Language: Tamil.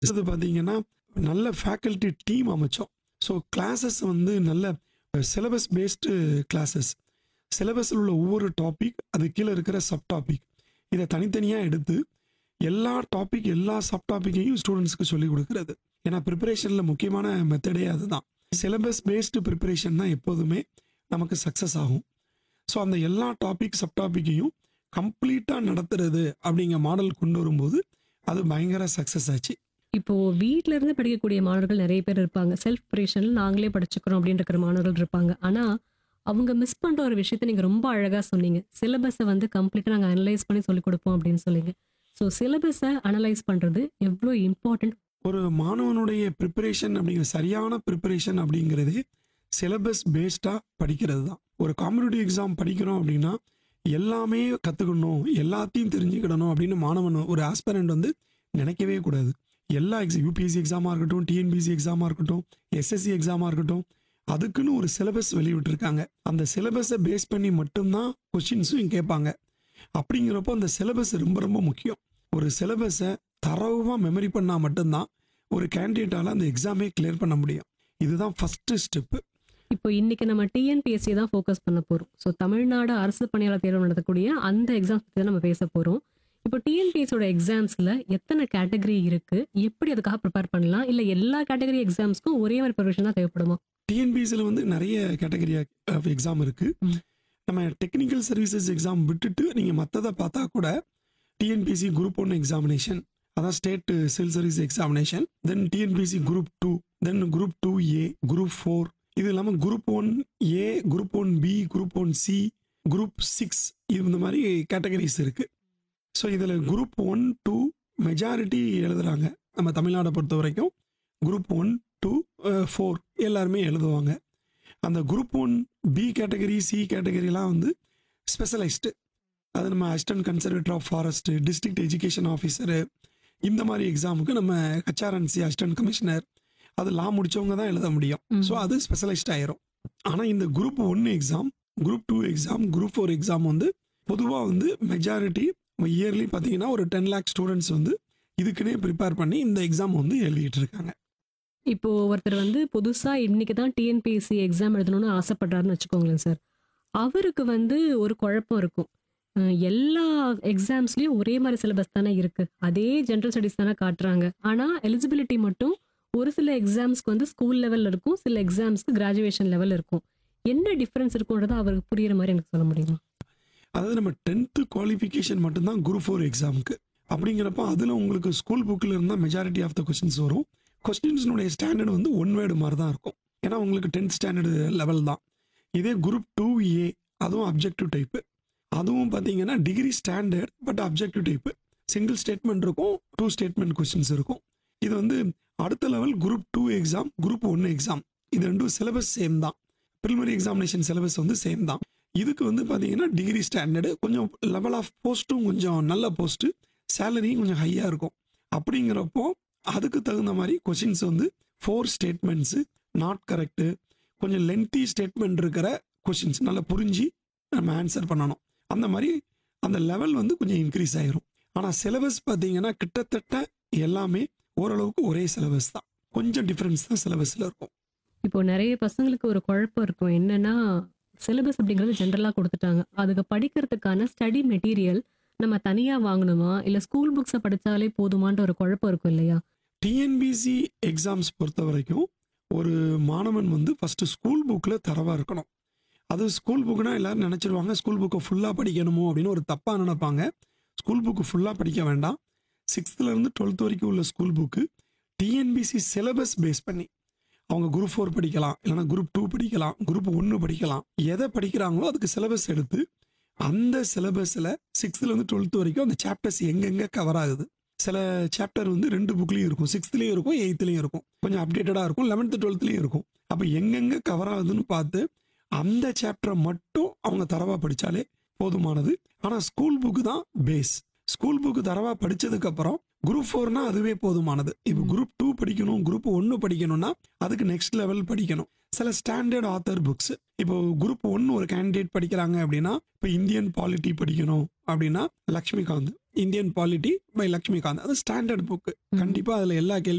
இது பார்த்தீங்கன்னா நல்ல ஃபேக்கல்டி டீம் அமைச்சோம் ஸோ கிளாஸஸ் வந்து நல்ல சிலபஸ் பேஸ்டு கிளாஸஸ் சிலபஸில் உள்ள ஒவ்வொரு டாபிக் அது கீழே இருக்கிற சப் டாபிக் இதை தனித்தனியாக எடுத்து எல்லா டாபிக் எல்லா சப் டாப்பிக்கையும் ஸ்டூடெண்ட்ஸ்க்கு சொல்லிக் கொடுக்கறது ஏன்னா ப்ரிப்பரேஷனில் முக்கியமான மெத்தடே அதுதான் சிலபஸ் பேஸ்டு ப்ரிப்பரேஷன் தான் எப்போதுமே நமக்கு சக்ஸஸ் ஆகும் ஸோ அந்த எல்லா டாபிக் சப் டாப்பிக்கையும் கம்ப்ளீட்டாக நடத்துறது அப்படிங்கிற மாடல் கொண்டு வரும்போது அது பயங்கர சக்ஸஸ் ஆச்சு இப்போ வீட்ல இருந்து படிக்கக்கூடிய மாணவர்கள் நிறைய பேர் இருப்பாங்க செல்ஃப் ப்ரிப்பரேஷன்ல நாங்களே படிச்சுக்கிறோம் அப்படின்னு இருக்கிற மாணவர்கள் இருப்பாங்க ஆனா அவங்க மிஸ் பண்ற ஒரு விஷயத்த நீங்க ரொம்ப அழகா சொன்னீங்க சிலபஸை வந்து கம்ப்ளீட்டா நாங்க அனலைஸ் பண்ணி சொல்லிக் கொடுப்போம் அப்படின்னு சொல்லிங்க ஸோ சிலபஸை அனலைஸ் பண்றது எவ்வளோ இம்பார்ட்டன்ட் ஒரு மாணவனுடைய ப்ரிப்பரேஷன் அப்படிங்கிற சரியான ப்ரிப்பரேஷன் அப்படிங்கிறதே சிலபஸ் பேஸ்டாக படிக்கிறது தான் ஒரு காம்படிட்டிவ் எக்ஸாம் படிக்கிறோம் அப்படின்னா எல்லாமே கற்றுக்கணும் எல்லாத்தையும் தெரிஞ்சுக்கிடணும் அப்படின்னு மாணவன் ஒரு ஆஸ்பரண்ட் வந்து நினைக்கவே கூடாது எல்லா எக்ஸாம் யூபிஎஸ்சி எக்ஸாமாக இருக்கட்டும் டிஎன்பிஎஸ்சி எக்ஸாமாக இருக்கட்டும் எஸ்எஸ்சி எக்ஸாமாக இருக்கட்டும் அதுக்குன்னு ஒரு சிலபஸ் வெளிவிட்டிருக்காங்க அந்த சிலபஸை பேஸ் பண்ணி மட்டும்தான் கொஷின்ஸும் கேட்பாங்க அப்படிங்கிறப்போ அந்த சிலபஸ் ரொம்ப ரொம்ப முக்கியம் ஒரு சிலபஸை தரவாக மெமரி பண்ணால் மட்டும்தான் ஒரு கேண்டிடேட்டால் அந்த எக்ஸாமே கிளியர் பண்ண முடியும் இதுதான் ஃபஸ்ட்டு ஸ்டெப்பு இப்போ இன்னைக்கு நம்ம டிஎன்பிஎஸ்சி தான் ஃபோக்கஸ் பண்ண போறோம் ஸோ தமிழ்நாடு அரசு பணியாளர் தேர்வு நடத்தக்கூடிய அந்த எக்ஸாம்ஸ் பற்றி தான் நம்ம பேச போறோம் இப்போ டிஎன்பிஎஸ்சியோட எக்ஸாம்ஸ்ல எத்தனை கேட்டகரி இருக்கு எப்படி அதுக்காக ப்ரிப்பேர் பண்ணலாம் இல்ல எல்லா கேட்டகரி எக்ஸாம்ஸ்க்கும் ஒரே மாதிரி ப்ரிப்பரேஷன் தான் தேவைப்படுமா டிஎன்பிஎஸ்சியில் வந்து நிறைய கேட்டகரி ஆஃப் எக்ஸாம் இருக்குது ம். நம்ம டெக்னிக்கல் சர்வீசஸ் எக்ஸாம் விட்டுட்டு நீங்கள் மற்றதை பார்த்தா கூட டிஎன்பிஎஸ்சி குரூப் ஒன் எக்ஸாமினேஷன் அதான் state civil service examination then TNPSC group two then group two A group four இது இல்லாமல் group one A group one B group one C group six இந்த மாதிரி கேட்டகரிஸ் இருக்குது ஸோ இதில் குரூப் ஒன் டூ மெஜாரிட்டி எழுதுறாங்க நம்ம தமிழ்நாடை பொறுத்த வரைக்கும் குரூப் ஒன் டூ ஃபோர் எல்லாருமே எழுதுவாங்க அந்த group one B category C கேட்டகரிலாம் வந்து ஸ்பெஷலைஸ்டு அது நம்ம assistant conservator of forest district education officer இந்த மாதிரி எக்ஸாமுக்கு நம்ம ஹெச்ஆர்என்சி அசிஸ்டன்ட் கமிஷனர் அது லா முடிச்சவங்க தான் எழுத முடியும் ம். ஸோ அது ஸ்பெஷலைஸ்ட் ஆயிரும் ஆனால் இந்த group one exam group two exam group four exam வந்து பொதுவாக வந்து மெஜாரிட்டி இயர்லி பார்த்தீங்கன்னா ஒரு டென் லேக் ஸ்டூடெண்ட்ஸ் வந்து இதுக்குன்னே ப்ரிப்பேர் பண்ணி இந்த எக்ஸாம் வந்து எழுதிட்டு இருக்காங்க இப்போ ஒருத்தர் வந்து புதுசா இன்னைக்கு தான் டிஎன்பிஎஸ்சி எக்ஸாம் எழுதணும்னு ஆசைப்படுறாருன்னு வச்சுக்கோங்களேன் சார் அவருக்கு வந்து ஒரு குழப்பம் இருக்கும் அஹ் எல்லா எக்ஸாம்ஸ்லயும் ஒரே மாதிரி சிலபஸ் தானே இருக்கு அதே ஜென்ரல் ஸ்டடிஸ் தானே காட்டுறாங்க ஆனா எலிஜிபிலிட்டி மட்டும் ஒரு சில எக்ஸாம்ஸ்க்கு வந்து ஸ்கூல் லெவல்ல இருக்கும் சில எக்ஸாம்ஸ்க்கு கிராஜுவேஷன் லெவல் இருக்கும் என்ன டிஃபரன்ஸ் இருக்கும்ன்றத அவருக்கு புரியுற மாதிரி எனக்கு சொல்ல முடியுமா அதாவது நம்ம டென்த்து குவாலிஃபிகேஷன் மட்டும்தான் குரூப் ஃபோர் எக்ஸாமுக்கு அப்படிங்கிறப்ப அதில் உங்களுக்கு ஸ்கூல் புக்கில் இருந்தால் மெஜாரிட்டி ஆஃப் த கொஸ்டின்ஸ் வரும் கொஸ்டின்ஸ்னுடைய ஸ்டாண்டர்ட் வந்து ஒன் வேர்டு மாதிரி தான் இருக்கும் ஏன்னா உங்களுக்கு டென்த் ஸ்டாண்டர்டு லெவல் தான் இதே குரூப் டூ ஏ அதுவும் அப்ஜெக்டிவ் டைப்பு அதுவும் பார்த்தீங்கன்னா degree standard but objective type single statement இருக்கும் டூ ஸ்டேட்மெண்ட் கொஸ்டின்ஸ் இருக்கும் இது வந்து அடுத்த level group two exam group one exam இது ரெண்டும் சிலபஸ் சேம் தான் ப்ரிலிமரி எக்ஸாமினேஷன் சிலபஸ் வந்து சேம் தான் இதுக்கு வந்து பார்த்தீங்கன்னா டிகிரி ஸ்டாண்டர்டு கொஞ்சம் லெவல் ஆஃப் போஸ்ட்டும் கொஞ்சம் நல்ல போஸ்ட்டு சேலரியும் கொஞ்சம் ஹையாக இருக்கும் அப்படிங்கிறப்போ அதுக்கு தகுந்த மாதிரி கொஷின்ஸ் வந்து ஃபோர் ஸ்டேட்மெண்ட்ஸு நாட் கரெக்டு கொஞ்சம் லென்த்தி ஸ்டேட்மெண்ட் இருக்கிற கொஷின்ஸ் நல்லா புரிஞ்சு நம்ம ஆன்சர் பண்ணணும் அந்த மாதிரி அந்த லெவல் வந்து கொஞ்சம் இன்க்ரீஸ் ஆயிரும் ஆனால் சிலபஸ் பார்த்தீங்கன்னா கிட்டத்தட்ட எல்லாமே ஓரளவுக்கு ஒரே சிலபஸ் தான் கொஞ்சம் டிஃப்ரென்ஸ் தான் சிலபஸில் இருக்கும் இப்போ நிறைய பசங்களுக்கு ஒரு குழப்பம் இருக்கும் என்னன்னா சிலபஸ் அப்படிங்கிறது ஜென்ரலாக கொடுத்துட்டாங்க அதுக்கு படிக்கிறதுக்கான ஸ்டடி மெட்டீரியல் நம்ம தனியாக வாங்கணுமா இல்லை ஸ்கூல் புக்ஸை படித்தாலே போதுமான்ற ஒரு குழப்பம் இருக்கும் இல்லையா டிஎன்பிசி எக்ஸாம்ஸ் பொறுத்த வரைக்கும் ஒரு மாணவன் வந்து ஃபஸ்ட்டு ஸ்கூல் புக்கில் தரவாக இருக்கணும் அது ஸ்கூல் புக்குனா எல்லாரும் நினச்சிருவாங்க ஸ்கூல் புக்கை ஃபுல்லாக படிக்கணுமோ அப்படின்னு ஒரு தப்பாக நினைப்பாங்க ஸ்கூல் புக்கு ஃபுல்லாக படிக்க வேண்டாம் சிக்ஸ்த்துலேருந்து டுவெல்த் வரைக்கும் உள்ள school book TNPSC syllabus base பண்ணி அவங்க குரூப் ஃபோர் படிக்கலாம் இல்லைனா குரூப் டூ படிக்கலாம் குரூப் ஒன்று படிக்கலாம் எதை படிக்கிறாங்களோ அதுக்கு சிலபஸ் எடுத்து அந்த சிலபஸில் சிக்ஸ்த்துலேருந்து டுவெல்த் வரைக்கும் அந்த சாப்டர்ஸ் எங்கெங்கே கவர் ஆகுது சில சாப்டர் வந்து ரெண்டு புக்லேயும் இருக்கும் சிக்ஸ்த்லேயும் இருக்கும் எயித்துலேயும் இருக்கும் கொஞ்சம் அப்டேட்டடாக இருக்கும் லெவன்த்து டுவெல்த்லேயும் இருக்கும் அப்போ எங்கெங்கே கவர் ஆகுதுன்னு பார்த்து அந்த சாப்டரை மட்டும் அவங்க தரவாக படித்தாலே போதுமானது ஆனால் ஸ்கூல் புக்கு தான் பேஸ் ஸ்கூல் புக்கு தரவாக படித்ததுக்கப்புறம் குரூப் ஃபோர்னா அதுவே போதுமானது இப்போ குரூப் டூ படிக்கணும் குரூப் ஒன்று படிக்கணும்னா அதுக்கு நெக்ஸ்ட் லெவல் படிக்கணும் சில ஸ்டாண்டர்ட் ஆத்தர் புக்ஸ் இப்போ குரூப் ஒன்று ஒரு கேண்டிடேட் படிக்கிறாங்க அப்படின்னா இப்போ இந்தியன் பாலிட்டி படிக்கணும் அப்படின்னா Laxmikanth Indian polity by Laxmikanth அது ஸ்டாண்டர்ட் புக் கண்டிப்பாக அதில் எல்லா கேள்வி